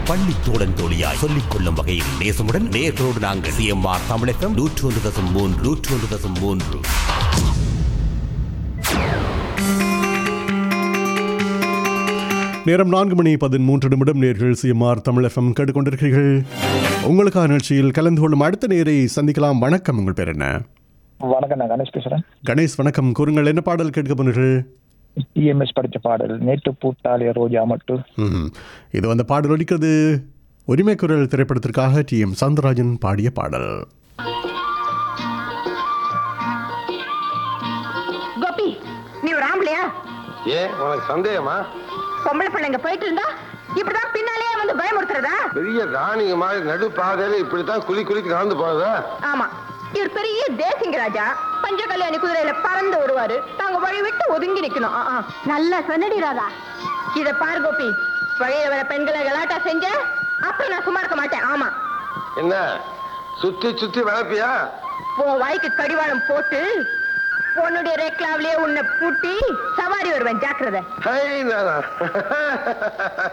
பள்ளி தோழன் தோழியாய் சொல்லிக் கொள்ளும் வகையில் நேசமுடன் நேர்களோடு நாங்கள் சிஎம்ஆர் தமிழகம் நூற்றி ஒன்று தசம் மூன்று நூற்றி ஒன்று தசம் மூன்று நேரம் நான்கு மணி பதிமூன்று நிமிடம் நேர்கள் சிஎம்ஆர் தமிழ் எஃப்எம் கேட்டுக்கொண்டிருக்கிறீர்கள் உங்களுக்கான நிகழ்ச்சியில் கலந்து கொள்ளும் அடுத்த நேரை சந்திக்கலாம் வணக்கம் உங்கள் பேர் என்ன வணக்கம் நான் கணேஷ் பேசுறேன் கணேஷ் வணக்கம் கூறுங்கள் என்ன பாடல் கேட்க போனீர்கள் டிஎம்எஸ் படிச்ச பாடல் நேற்று பூத்தாலிய ரோஜா மட்டும் ம்ஹும். இது அந்த பாடல் ஒலிக்கிறது உரிமை குரல் திரைப்படத்திற்காக டி எம் சவுந்தரராஜன் பாடிய பாடல் கோபி நீ ஒரு ஆம்பளையா ஏன் உனக்கு சந்தேகமா பொம்பளை பிள்ளைங்க போயிட்டு இருந்தா இப்படிதான் பின்னாலேயே வந்து பயமுறுத்துறதா பெரிய ராணிங்க மாதிரி நடு பாதையில இப்படித்தான் குழி குளிக்கு நடந்து போறதா ஆமா இவர் பெரிய தேசிங்க ராஜா பஞ்ச கல்யாணி குதிரையில பறந்து வருவாரு நாங்க வழி விட்டு ஒதுங்கி நிக்கணும் ஆ, ஆ. நல்லா சொன்னடி ராதா இத பாரு கோபி வழியில வர பெண்களை கலாட்டா செஞ்ச அப்புறம் நான் சும்மா இருக்க மாட்டேன் ஆமா என்ன சுத்தி சுத்தி வளர்ப்பியா உன் வாய்க்கு கடிவாளம் போட்டு உன்னுடைய ரேக்லாவிலேயே உன்னை பூட்டி சவாரி வருவேன் ஜாக்கிரதை ஹை நானா